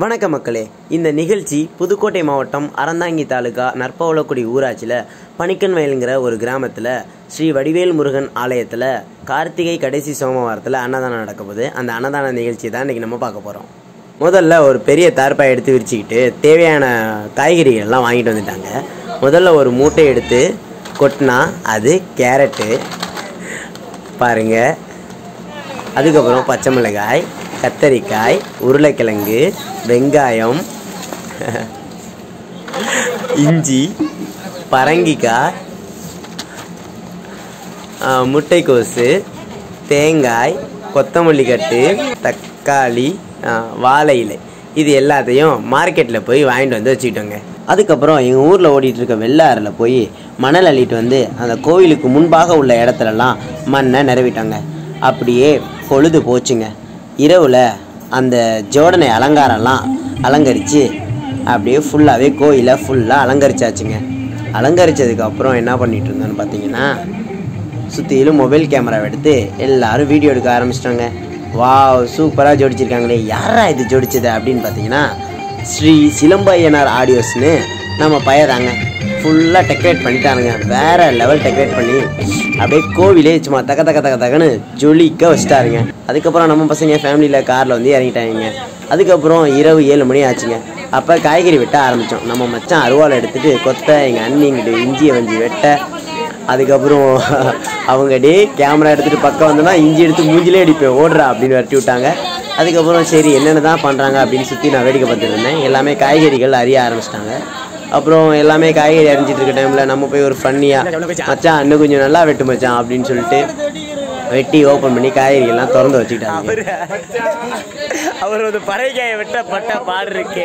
வணக்கம் மக்களே இந்த நிகழ்ச்சி புதுக்கோட்டை மாவட்டம் அறந்தாங்கி தாலுகா நற்பவளக்குடி ஊராட்சியில் பணிக்கன் வயலுங்கிற ஒரு கிராமத்தில் ஸ்ரீ வடிவேல் முருகன் ஆலயத்தில் கார்த்திகை கடைசி சோமவாரத்தில் அன்னதானம் நடக்க போகுது அந்த அன்னதான நிகழ்ச்சி தான் இன்றைக்கி நம்ம பார்க்க போகிறோம் முதல்ல ஒரு பெரிய தார்ப்பாய் எடுத்து விரிச்சுக்கிட்டு தேவையான காய்கறிகள் எல்லாம் வாங்கிட்டு வந்துட்டாங்க முதல்ல ஒரு மூட்டை எடுத்து கொட்டினா அது கேரட்டு பாருங்க அதுக்கப்புறம் பச்சை மிளகாய் கத்தரிக்காய் உருளைக்கிழங்கு வெங்காயம் இஞ்சி பரங்கிக்காய் ஆ, முட்டைக்கோசு தேங்காய் கொத்தமல்லி கட்டு தக்காளி ஆ, வாழை இலை இது எல்லாத்தையும் மார்க்கெட்டில் போய் வாங்கிட்டு வந்து வச்சுக்கிட்டோங்க அதுக்கப்புறம் எங்கள் ஊரில் ஓடிட்டு இருக்க வெள்ளாறில் போய் மணல் அள்ளிட்டு வந்து அந்த கோவிலுக்கு முன்பாக உள்ள இடத்துலலாம் மண்ணை நிறவிட்டாங்க அப்படியே பொழுது போச்சுங்க இரவில் அந்த ஜோடனை அலங்காரம்லாம் அலங்கரித்து அப்படியே ஃபுல்லாகவே கோயிலை ஃபுல்லாக அலங்கரிச்சாச்சுங்க அலங்கரிச்சதுக்கு அப்புறம் என்ன பண்ணிட்டு இருந்தோன்னு பார்த்தீங்கன்னா சுற்றிலும் மொபைல் கேமராவை எடுத்து எல்லாரும் வீடியோ எடுக்க ஆரம்பிச்சிட்டாங்க வாவ் சூப்பராக ஜோடிச்சிருக்காங்களே யாரா இது ஜோடிச்சது அப்படின்னு பார்த்தீங்கன்னா ஸ்ரீ சிலம்பையனார் ஆடியோஸ்னு நம்ம பயதாங்க ஃபுல்லாக டெக்கரேட் பண்ணிட்டானுங்க வேற லெவல் டெக்கரேட் பண்ணி அப்படியே கோவிலே சும்மா தக்க தக்க தக்க தக்கன்னு ஜொலிக்க வச்சிட்டாருங்க அதுக்கப்புறம் நம்ம பசங்க ஃபேமிலியில் காரில் வந்து இறங்கிட்டாங்க அதுக்கப்புறம் இரவு ஏழு மணி ஆச்சுங்க அப்போ காய்கறி வெட்ட ஆரம்பித்தோம் நம்ம மச்சான் அருவாள் எடுத்துட்டு கொத்த எங்கள் அண்ணி இங்கிட்டு இஞ்சியை வஞ்சி வெட்ட அதுக்கப்புறம் அவங்க டே கேமரா எடுத்துகிட்டு பக்கம் வந்தோன்னா இஞ்சி எடுத்து மூஞ்சிலே அடிப்பேன் ஓடுறா அப்படின்னு வரட்டி விட்டாங்க அதுக்கப்புறம் சரி என்னென்ன தான் பண்ணுறாங்க அப்படின்னு சுற்றி நான் வேடிக்கை பார்த்துட்டு இருந்தேன் எல்லாமே காய்கறிகள் அறிய ஆரம்பிச்சிட்டாங்க அப்புறம் எல்லாமே காய்கறி அறிஞ்சிட்டு இருக்க டைமில் நம்ம போய் ஒரு ஃபன்னியாக மச்சான் இன்னும் கொஞ்சம் நல்லா வெட்டு மச்சான் அப்படின்னு சொல்லிட்டு வெட்டி ஓப்பன் பண்ணி காய்கறிகள்லாம் திறந்து வச்சுக்கிட்டாங்க அவர் ஒரு பறைக்காய வெட்ட பட்ட பாடு இருக்கே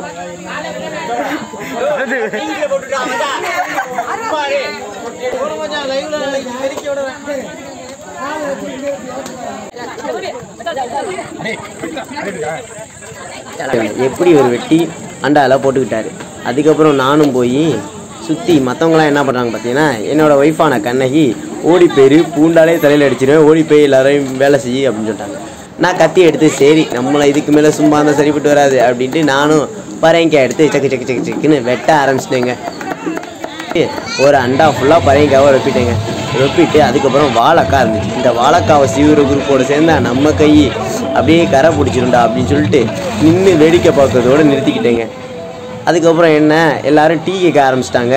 எப்படி ஒரு வெட்டி அண்டாவில் போட்டுக்கிட்டாரு அதுக்கப்புறம் நானும் போய் சுற்றி மற்றவங்களாம் என்ன பண்ணுறாங்க பார்த்தீங்கன்னா என்னோட ஒய்ஃபான கண்ணகி ஓடி போய் பூண்டாலே தலையில் அடிச்சிருவேன் ஓடி போய் எல்லாரையும் வேலை செய்யு அப்படின்னு சொல்லிட்டாங்க நான் கத்தி எடுத்து சரி நம்மளை இதுக்கு மேலே சும்மா இருந்தால் சரிப்பட்டு வராது அப்படின்ட்டு நானும் பறையங்காய் எடுத்து சக்கு சக்கு சக்கு சக்குன்னு வெட்ட ஆரம்பிச்சிட்டேங்க ஒரு அண்டா ஃபுல்லாக பறையங்காவை ரொப்பிட்டேங்க ரொப்பிட்டு அதுக்கப்புறம் வாழைக்காய் இருந்துச்சு இந்த வாழைக்காவை சீவிர குரூப்போட சேர்ந்தா நம்ம கை அப்படியே கரை பிடிச்சிருண்டா அப்படின்னு சொல்லிட்டு நின்று வேடிக்கை பார்க்கறதோட நிறுத்திக்கிட்டேங்க அதுக்கப்புறம் என்ன எல்லாரும் டீ கேட்க ஆரம்பிச்சிட்டாங்க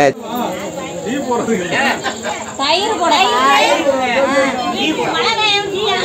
தயிர் போட மழை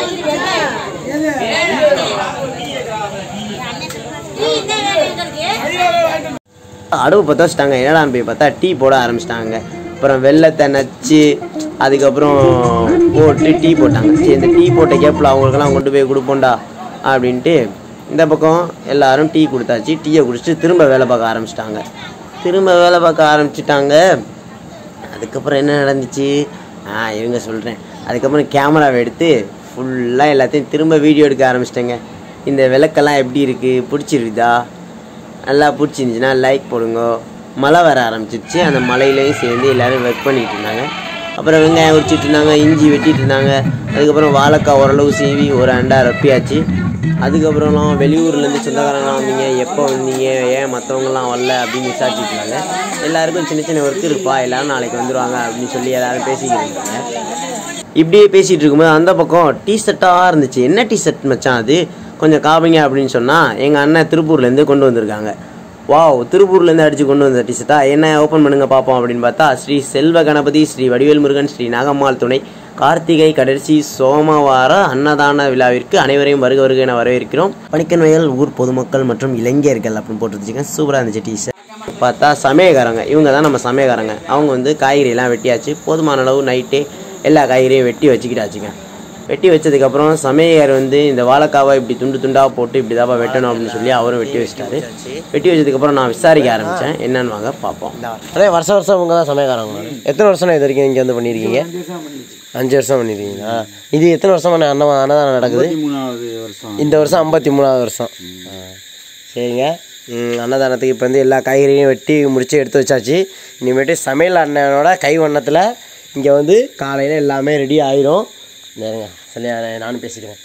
அடுப்பு பற்ற வச்சிட்டாங்க என்னடான்னு போய் பார்த்தா டீ போட ஆரம்பிச்சிட்டாங்க அப்புறம் வெள்ளத்தை நச்சு அதுக்கப்புறம் போட்டு டீ போட்டாங்க சரி இந்த டீ போட்ட கேப்பில் அவங்களுக்கெல்லாம் கொண்டு போய் கொடுப்போம்டா அப்படின்ட்டு இந்த பக்கம் எல்லாரும் டீ கொடுத்தாச்சு டீயை குடிச்சிட்டு திரும்ப வேலை பார்க்க ஆரம்பிச்சிட்டாங்க திரும்ப வேலை பார்க்க ஆரம்பிச்சிட்டாங்க அதுக்கப்புறம் என்ன நடந்துச்சு ஆ இருங்க சொல்கிறேன் அதுக்கப்புறம் கேமராவை எடுத்து ஃபுல்லாக எல்லாத்தையும் திரும்ப வீடியோ எடுக்க ஆரம்பிச்சிட்டேங்க இந்த விளக்கெல்லாம் எப்படி இருக்குது பிடிச்சிருக்குதா நல்லா பிடிச்சிருந்துச்சின்னா லைக் போடுங்க மழை வர ஆரம்பிச்சிருச்சு அந்த மலையிலையும் சேர்ந்து எல்லோரும் ஒர்க் பண்ணிட்டு இருந்தாங்க அப்புறம் வெங்காயம் உரிச்சிட்டு இருந்தாங்க இஞ்சி வெட்டிட்டு இருந்தாங்க அதுக்கப்புறம் வாழைக்காய் ஓரளவு சீவி ஒரு அண்டா ரப்பியாச்சு அதுக்கப்புறம்லாம் வெளியூர்லேருந்து சொந்தக்காரங்களாம் வந்தீங்க எப்போ வந்தீங்க ஏன் மற்றவங்களாம் வரல அப்படின்னு விசாரிச்சுட்டு இருந்தாங்க எல்லாருக்கும் சின்ன சின்ன ஒர்க் இருப்பா எல்லாரும் நாளைக்கு வந்துடுவாங்க அப்படின்னு சொல்லி எல்லாரும் பேசிக்கிட்டு இருந்தாங்க இப்படியே பேசிகிட்டு இருக்கும்போது அந்த பக்கம் டீ ஷர்ட்டாக இருந்துச்சு என்ன டீ ஷர்ட் மச்சான் அது கொஞ்சம் காமிங்க அப்படின்னு சொன்னால் எங்கள் அண்ணன் திருப்பூர்லேருந்து கொண்டு வந்திருக்காங்க வாவ் திருப்பூர்லேருந்து அடித்து கொண்டு வந்த டி ஷர்ட்டா என்ன ஓப்பன் பண்ணுங்க பார்ப்போம் அப்படின்னு பார்த்தா ஸ்ரீ செல்வ கணபதி ஸ்ரீ வடிவேல் முருகன் ஸ்ரீ நாகம்மாள் துணை கார்த்திகை கடைசி சோமவார அன்னதான விழாவிற்கு அனைவரையும் வருக வருக என வரவேற்கிறோம் பணிக்கன் வயல் ஊர் பொதுமக்கள் மற்றும் இளைஞர்கள் அப்படின்னு போட்டுருந்துச்சுங்க சூப்பராக இருந்துச்சு டி ஷர்ட் பார்த்தா சமயக்காரங்க இவங்க தான் நம்ம சமயக்காரங்க அவங்க வந்து காய்கறி எல்லாம் வெட்டியாச்சு போதுமான அளவு நைட்டே எல்லா காய்கறியும் வெட்டி வச்சுக்கிட்டாச்சுங்க வெட்டி வச்சதுக்கப்புறம் சமையர் வந்து இந்த வாழைக்காவை இப்படி துண்டு துண்டாக போட்டு இப்படி தாப்பா வெட்டணும் அப்படின்னு சொல்லி அவரும் வெட்டி வச்சிட்டாரு வெட்டி வச்சதுக்கப்புறம் நான் விசாரிக்க ஆரம்பித்தேன் என்னன்னு வாங்க பார்ப்போம் அதே வருஷம் வருஷம் உங்க தான் சமயக்காரங்க எத்தனை வருஷம் இது வரைக்கும் இங்கே வந்து பண்ணியிருக்கீங்க அஞ்சு வருஷம் பண்ணியிருக்கீங்களா இது எத்தனை வருஷமா அன்ன அன்னதானம் நடக்குது மூணாவது வருஷம் இந்த வருஷம் ஐம்பத்தி மூணாவது வருஷம் ஆ. சரிங்க ம், அன்னதானத்துக்கு இப்போ வந்து எல்லா காய்கறியும் வெட்டி முடிச்சு எடுத்து வச்சாச்சு இனிமேட்டு சமையல் அண்ணனோட கை வண்ணத்தில் இங்கே வந்து காலையில் எல்லாமே ரெடி ஆயிரும் நேருங்க சரியா நானும் பேசிக்கிறேன்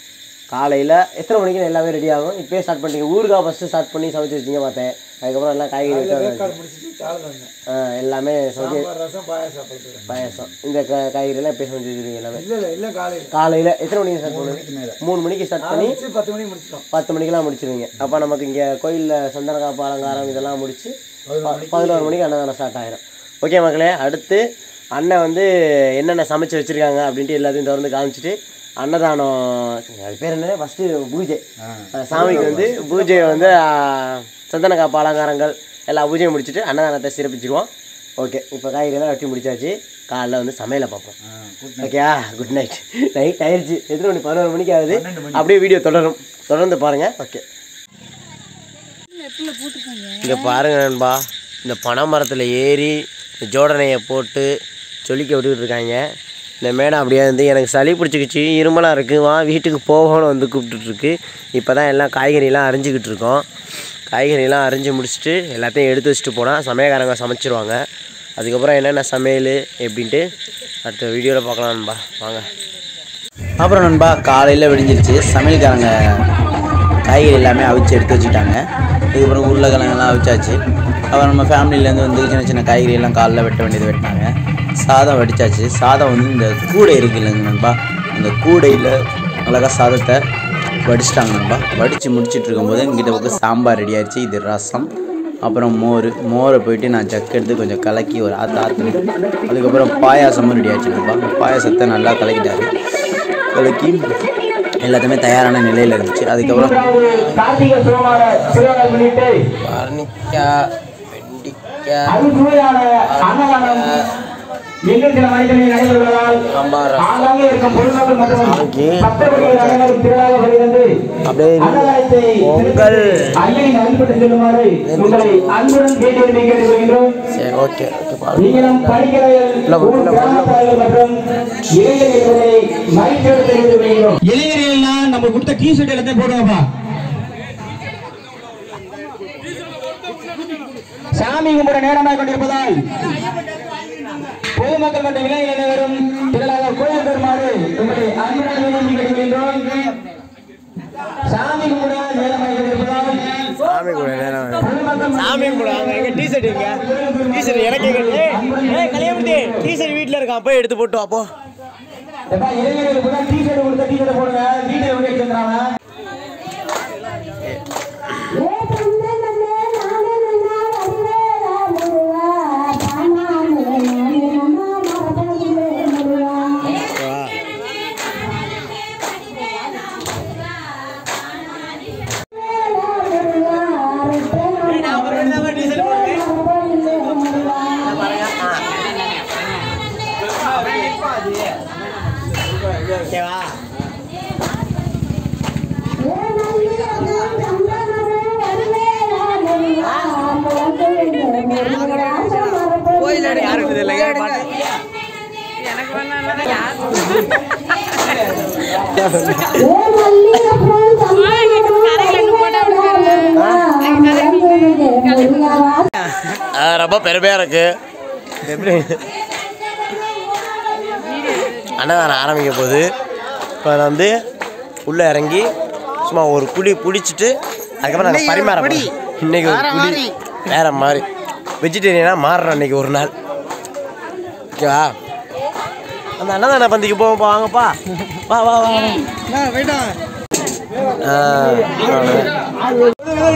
காலையில் எத்தனை மணிக்கு எல்லாமே ரெடி ஆகும் இப்போயே ஸ்டார்ட் பண்ணிட்டீங்க ஊறுகாய் ஃபஸ்ட்டு ஸ்டார்ட் பண்ணி சமைச்சு வச்சிங்க பார்த்தேன் அதுக்கப்புறம் எல்லாம் காய்கறி வெட்ட முடிச்சுட்டு காலையில் வந்தேன் ஆ, எல்லாமே சமைச்சு சாம்பார் ரசம் பாயாசம் சாப்பிடுறேன் பாயாசம் இந்த க காய்கறியெல்லாம் எப்போ சமைச்சு வச்சுருக்கீங்க எல்லாமே இல்லை இல்லை இல்லை காலையில் காலையில் எத்தனை மணிக்கு ஸ்டார்ட் பண்ணுவீங்க மணிக்கு மேலே மூணு மணிக்கு ஸ்டார்ட் பண்ணி முடிச்சு பத்து மணிக்கு முடிச்சிட்டோம் பத்து மணிக்கெல்லாம் முடிச்சிருவீங்க அப்போ நமக்கு இங்கே கோயிலில் சந்தனக்காப்பு அலங்காரம் இதெல்லாம் முடிச்சு பதினோரு மணிக்கு அன்னதானம் ஸ்டார்ட் ஆயிரும் ஓகே மக்களே அடுத்து அண்ணன் வந்து என்னென்ன சமைச்சு வச்சுருக்காங்க அப்படின்ட்டு எல்லாத்தையும் திறந்து காமிச்சிட்டு அன்னதானம் அது பேர் என்ன ஃபஸ்ட்டு பூஜை அஹ் சாமிக்கு வந்து பூஜையை வந்து ஆஹ், சந்தனக்காப்பு அலங்காரங்கள் எல்லா பூஜையும் முடிச்சுட்டு அன்னதானத்தை சிறப்பிச்சிருவோம் ஓகே இப்போ காய்கறியெல்லாம் வெட்டி முடிச்சாச்சு காலைல வந்து சமையலை பார்ப்போம் ஓகேயா குட் நைட் நைட் ஆயிடுச்சு எத்தனை மணி பதினோரு மணிக்கு ஆகுது அப்படியே வீடியோ தொடரும் தொடர்ந்து பாருங்கள் ஓகே இங்கே பாருங்க நண்பா இந்த பனை மரத்தில் ஏறி இந்த ஜோடனையை போட்டு சொல்லிக்க விட்டுக்கிட்டு இருக்காங்க இந்த மேடம் அப்படியே வந்து எனக்கு சளி பிடிச்சிக்கிச்சு இருமலாக இருக்குது வா வீட்டுக்கு போகணும்னு வந்து கூப்பிட்டுட்ருக்கு இப்போ தான் எல்லாம் காய்கறியெல்லாம் அரிஞ்சிக்கிட்டு இருக்கோம் காய்கறியெல்லாம் அரிஞ்சு முடிச்சுட்டு எல்லாத்தையும் எடுத்து வச்சுட்டு போனால் சமையல்காரங்க சமைச்சிருவாங்க அதுக்கப்புறம் என்னென்ன சமையல் எப்படின்ட்டு அடுத்த வீடியோவில் பார்க்கலாம் நண்பா வாங்க அப்புறம் நண்பா காலையில் விடிஞ்சிருச்சு சமையல்காரங்க காய்கறி எல்லாமே அவிச்சு எடுத்து வச்சுட்டாங்க இதுக்கப்புறம் உருளைக்கிழங்கெல்லாம் அவிச்சாச்சு அப்புறம் நம்ம ஃபேமிலியிலேருந்து வந்து சின்ன சின்ன காய்கறி எல்லாம் காலைல வெட்ட வேண்டியது வெட்டினாங்க சாதம் வடிச்சாச்சு சாதம் வந்து இந்த கூடை இருக்கு இல்லைங்க நண்பா அந்த கூடையில் அழகாக சாதத்தை வடிச்சிட்டாங்க நண்பா வடித்து முடிச்சிட்டு இருக்கும்போது இங்கிட்ட பக்கம் சாம்பார் ரெடி ஆயிடுச்சு இது ரசம் அப்புறம் மோர் மோரை போயிட்டு நான் ஜக்கு எடுத்து கொஞ்சம் கலக்கி ஒரு ஆற்று ஆற்றுனேன் அதுக்கப்புறம் பாயாசமும் ரெடி ஆயிடுச்சு நண்பா பாயாசத்தை நல்லா கலக்கிட்டாரு கலக்கி எல்லாத்தையுமே தயாரான நிலையில் இருந்துச்சு அதுக்கப்புறம் கார்த்திகை சோமார திருவிழா முன்னிட்டு பரணிக்காய் வெண்டிக்காய் அறுசுவையான அன்னதானம் இன்னும் சில மணிகளில் நடைபெறுவதால் சாம்பார் ஆங்காங்கே இருக்கும் பொதுமக்கள் மற்றும் ஓகே. பக்தர்கள் அனைவரும் திருவிழாவை வருகிறது அப்படியே அன்னதானத்தை பொங்கல். ஐயனின் அன்புட்டு செல்லுமாறு உங்களை அன்புடன் கேட்டு கேட்டுக்கொள்கின்றோம் சரி ஓகே ஓகே பாருங்க நீங்களும் படிக்கிறவர்கள் ஊர் கிராமத்தார்கள் மற்றும் இளைஞர்களை மகிழ்ச்சியோடு தெரிவித்துக் கொள்கிறோம் இளைஞர்கள்லாம் நம்ம கொடுத்த டீ ஷர்ட் எல்லாத்தையும் போடுவாப்பா சாமி கும்பிட நேரமாக கொண்டிருப்பதால் பொதுமக்கள் மற்றும் இளைஞர் அனைவரும் திரளாக கோயில் பெறுமாறு உங்களை அன்புடன் வேண்டி கேட்டுக்கொள்கின்றோம் சாமி கும்பிட நேரமாக கொண்டிருப்பதால் சாமி கூட நேரம் பொதுமக்கள் சாமி கூட அங்கே எங்க டிஷர்ட் எங்க டிஷர்ட் எனக்கே கட்டி ஏய் கல்யாணி டிஷர்ட் வீட்டில் இருக்கான் போய் எடுத்து போட்டு அப்போ எப்பா, இளைஞர்களுக்கு தான் டீ-ஷர்ட் கொடுத்தா டீ-ஷர்ட் போடுங்க வீட்டுல வெளியே வச்சிருக்காங்க ஓகேவா கோயில் யாருக்கு தெரியல பாட்டு எனக்கு வேணாம் யார் ஆ, ரொம்ப பெருமையாக இருக்கு எப்படி அன்னதானம் ஆரம்பிக்க போகுது இப்போ நான் வந்து உள்ளே இறங்கி சும்மா ஒரு குழி பிடிச்சிட்டு அதுக்கப்புறம் நாங்கள் பரிமாற போறோம். இன்னைக்கு ஒரு குழி வேற மாதிரி வெஜிடேரியனாக மாறுறோம் இன்னைக்கு ஒரு நாள் ஓகேவா அந்த அன்னதான பந்திக்கு போவோம் வாங்கப்பா வா வா வா ஆ, அவ்வளவுதான்.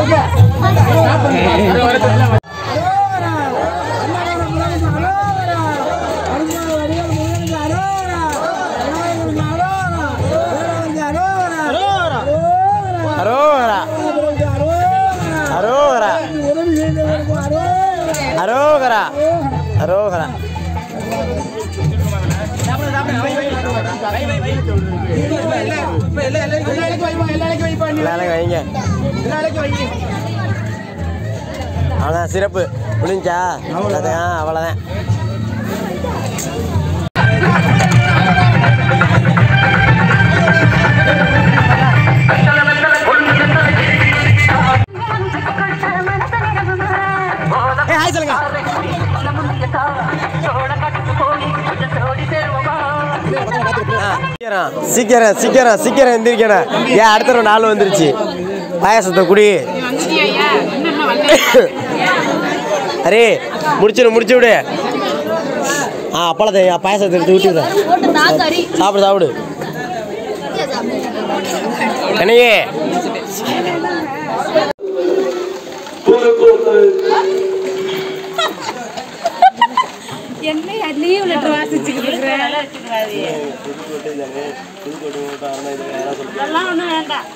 அரோகரா அரோகரா அரோகரா அரோகரா எல்லாரும் வைங்க அவ்வளோதான் சிறப்பு முடிஞ்சா அவ்வளோதான் அவ்வளோதான் ஏய் ஹாய் சொல்லுங்க ஆ சீக்கிரம் சீக்கிரம் சீக்கிரம் சீக்கிரம் எந்திரிக்கணும் ஏன் அடுத்த ஒரு நாள் வந்துருச்சு பாயாசத்தை குடி அரே முடிச்சிடு முடிச்சு விடு ஆ அப்பளத்தை பாயாசத்தை எடுத்து ஊட்டி விடு சாப்பிடு சாப்பிடு கண்ணையே என்ன லீவ் லெட்டர் வாசிச்சுக்கிட்டு இருக்கிறேன் அதெல்லாம் ஒன்றும் வேண்டாம்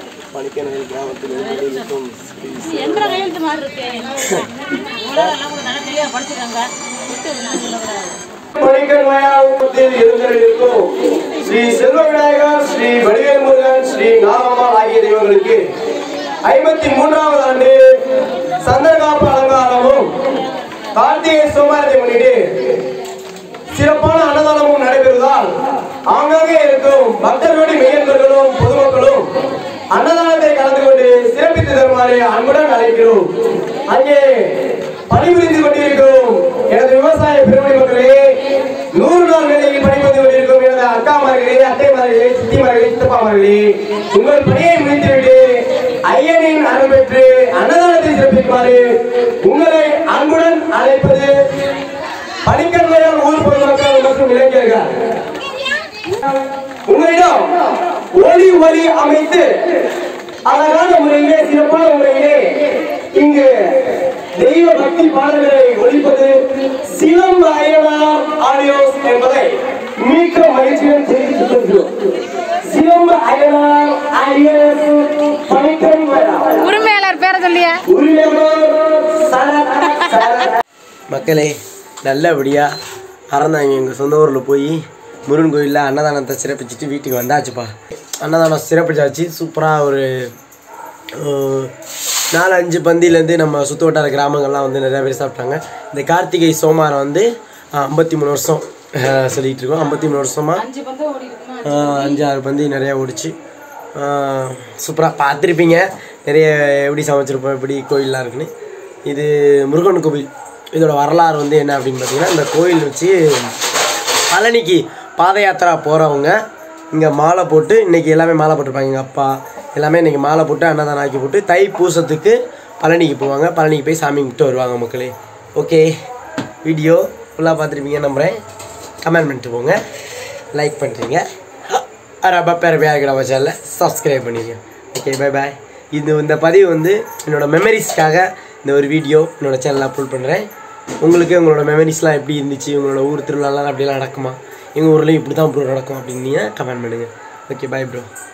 எந்த கையெழுத்து மாதிரி இருக்கு படிச்சிருக்காங்க மணிக்கன் மயானத்தில் இருந்திருக்கும் ஸ்ரீ செல்வ விநாயகர் ஸ்ரீ வடிவேல் முருகன் ஸ்ரீ நாமம்மாள் ஆகிய தெய்வங்களுக்கு ஐம்பத்தி மூன்றாவது ஆண்டு சந்தர்காப்பு அலங்காரமும் கார்த்திகை சோமாரத்தை முன்னிட்டு சிறப்பான அன்னதானமும் நடைபெறுவதால் ஆங்காங்கே இருக்கும் பக்தர்களுடைய மெய்யன்பர்களும் பொதுமக்களும் அன்னதானத்தை கலந்து கொண்டு சிறப்பித்து தருமாறு அன்புடன் அழைக்கிறோம் அங்கே பணிபுரிந்து கொண்டிருக்கும் எனது விவசாய பெருமணி மக்களே நூறு நாள் வேலையில் பணிபுரிந்து கொண்டிருக்கும் எனது அக்காமார்களே அத்தைமார்களே சித்திமார்களே சித்தப்பாமார்களே உங்கள் பணியை முடித்துவிட்டு ஐயனின் அருள் பெற்று அன்னதானத்தை சிறப்பிக்குமாறு உங்களை அன்புடன் அழைப்பது பணிக்கண்மையால் ஊர் பொதுமக்கள் மற்றும் இளைஞர்கள் உங்களிடம் ஒளி ஒளி அமைத்து அழகான முறையிலே சிறப்பான முறையிலே இங்கு தெய்வ பக்தி பாடல்களை ஒழிப்பது சிவம் அயனார் ஆடியோஸ் என்பதை மிக்க மகிழ்ச்சியுடன் தெரிவித்துக் கொள்கிறோம் சிவம் அயனார் ஆடியோஸ் பணிக்கண் உரிமையாளர் பேரை சொல்லியா உரிமையோர் சரத் சரத் மக்களே நல்லபடியாக அறந்தாங்க எங்கள் சொந்த ஊரில் போய் முருகன் கோயிலில் அன்னதானத்தை சிறப்பிச்சுட்டு வீட்டுக்கு வந்தாச்சுப்பா அன்னதானம் சிறப்பிச்சாச்சு சூப்பராக ஒரு அஹ், நாலு அஞ்சு பந்தியிலேருந்து நம்ம சுற்று வட்டார கிராமங்கள்லாம் வந்து நிறையா பேர் சாப்பிட்டாங்க இந்த கார்த்திகை சோமாரம் வந்து ஐம்பத்தி மூணு வருஷம் அஹ், சொல்லிட்டு இருக்கோம் ஐம்பத்தி மூணு வருஷமாக அஞ்சு ஆறு பந்தி நிறையா ஓடிச்சு சூப்பராக பார்த்துருப்பீங்க நிறைய எப்படி சமைச்சிருப்போம் எப்படி கோயிலெலாம் இருக்குன்னு இது முருகன் கோவில் இதோட வரலாறு வந்து என்ன அப்படின்னு பார்த்தீங்கன்னா இந்த கோயில் வச்சு பழனிக்கு பாத யாத்திரா போகிறவங்க இங்கே மாலை போட்டு இன்றைக்கி எல்லாமே மாலை போட்டிருப்பாங்க எங்கள் அப்பா எல்லாமே இன்றைக்கி மாலை போட்டு அன்னதானம் ஆக்கி போட்டு தை பூசத்துக்கு பழனிக்கு போவாங்க பழனிக்கு போய் சாமி கும்பிட்டு வருவாங்க மக்களே ஓகே வீடியோ ஃபுல்லாக பார்த்துருப்பீங்க நம்புகிறேன் கமெண்ட் பண்ணிட்டு போங்க லைக் பண்ணுறீங்க அரபா பேரபியாக இருக்கிற சேனலில் சப்ஸ்கிரைப் பண்ணிடுங்க ஓகே பை பாய் இது இந்த பதிவு வந்து என்னோட மெமரிஸ்க்காக இந்த ஒரு வீடியோ என்னோட சேனலில் அப்லோட் பண்ணுறேன் உங்களுக்கு உங்களோட மெமரிஸ்லாம் எப்படி இருந்துச்சு உங்களோட ஊர் திருவிழாலாம் அப்படிலாம் நடக்குமா எங்கள் ஊர்லேயும் இப்படி தான் ப்ரோ நடக்கும் அப்படின்னு கமெண்ட் பண்ணுங்கள் ஓகே பை ப்ரோ